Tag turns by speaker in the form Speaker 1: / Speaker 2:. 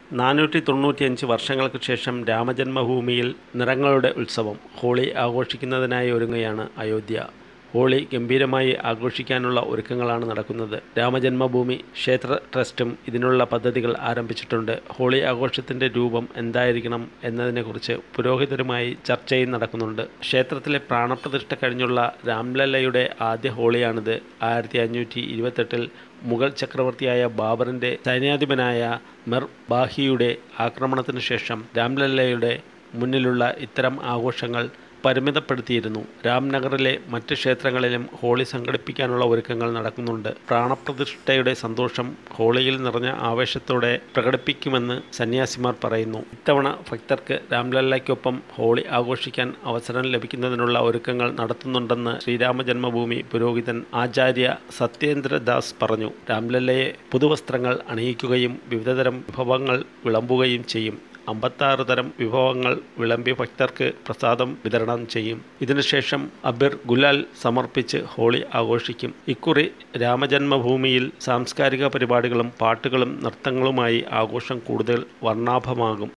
Speaker 1: നാനൂറ്റി തൊണ്ണൂറ്റിയഞ്ച് വർഷങ്ങൾക്ക് ശേഷം രാമജന്മഭൂമിയിൽ നിറങ്ങളുടെ ഉത്സവം ഹോളി ആഘോഷിക്കുന്നതിനായി ഒരുങ്ങുകയാണ് അയോധ്യ ഹോളി ഗംഭീരമായി ആഘോഷിക്കാനുള്ള ഒരുക്കങ്ങളാണ് നടക്കുന്നത് രാമജന്മഭൂമി ക്ഷേത്ര ട്രസ്റ്റും ഇതിനുള്ള പദ്ധതികൾ ആരംഭിച്ചിട്ടുണ്ട് ഹോളി ആഘോഷത്തിൻ്റെ രൂപം എന്തായിരിക്കണം എന്നതിനെക്കുറിച്ച് പുരോഹിതരുമായി ചർച്ചയും നടക്കുന്നുണ്ട് ക്ഷേത്രത്തിലെ പ്രാണപ്രതിഷ്ഠ കഴിഞ്ഞുള്ള രാംലല്ലയുടെ ആദ്യ ഹോളിയാണിത് ആയിരത്തി അഞ്ഞൂറ്റി ഇരുപത്തെട്ടിൽ മുഗൾ ചക്രവർത്തിയായ ബാബറിൻ്റെ സൈന്യാധിപനായ മെർ ബാഹിയുടെ ആക്രമണത്തിന് ശേഷം രാംലല്ലയുടെ മുന്നിലുള്ള ഇത്തരം ആഘോഷങ്ങൾ പരിമിതപ്പെടുത്തിയിരുന്നു രാംനഗറിലെ മറ്റ് ക്ഷേത്രങ്ങളിലും ഹോളി സംഘടിപ്പിക്കാനുള്ള ഒരുക്കങ്ങൾ നടക്കുന്നുണ്ട് പ്രാണപ്രതിഷ്ഠയുടെ സന്തോഷം ഹോളിയിൽ നിറഞ്ഞ ആവേശത്തോടെ പ്രകടിപ്പിക്കുമെന്ന് സന്യാസിമാർ പറയുന്നു ഇത്തവണ ഭക്തർക്ക് രാംലല്ലയ്ക്കൊപ്പം ഹോളി ആഘോഷിക്കാൻ അവസരം ലഭിക്കുന്നതിനുള്ള ഒരുക്കങ്ങൾ നടത്തുന്നുണ്ടെന്ന് ശ്രീരാമ ജന്മഭൂമി പുരോഹിതൻ ആചാര്യ സത്യേന്ദ്രദാസ് പറഞ്ഞു രാംലല്ലയെ പുതുവസ്ത്രങ്ങൾ അണിയിക്കുകയും വിവിധതരം വിഭവങ്ങൾ വിളമ്പുകയും ചെയ്യും അമ്പത്താറ് തരം വിഭവങ്ങൾ വിളമ്പി ഭക്തർക്ക് പ്രസാദം വിതരണം ചെയ്യും ഇതിനുശേഷം അബിർ ഗുലാൽ സമർപ്പിച്ച് ഹോളി ആഘോഷിക്കും ഇക്കുറി രാമജന്മഭൂമിയിൽ സാംസ്കാരിക പരിപാടികളും പാട്ടുകളും നൃത്തങ്ങളുമായി ആഘോഷം കൂടുതൽ വർണ്ണാഭമാകും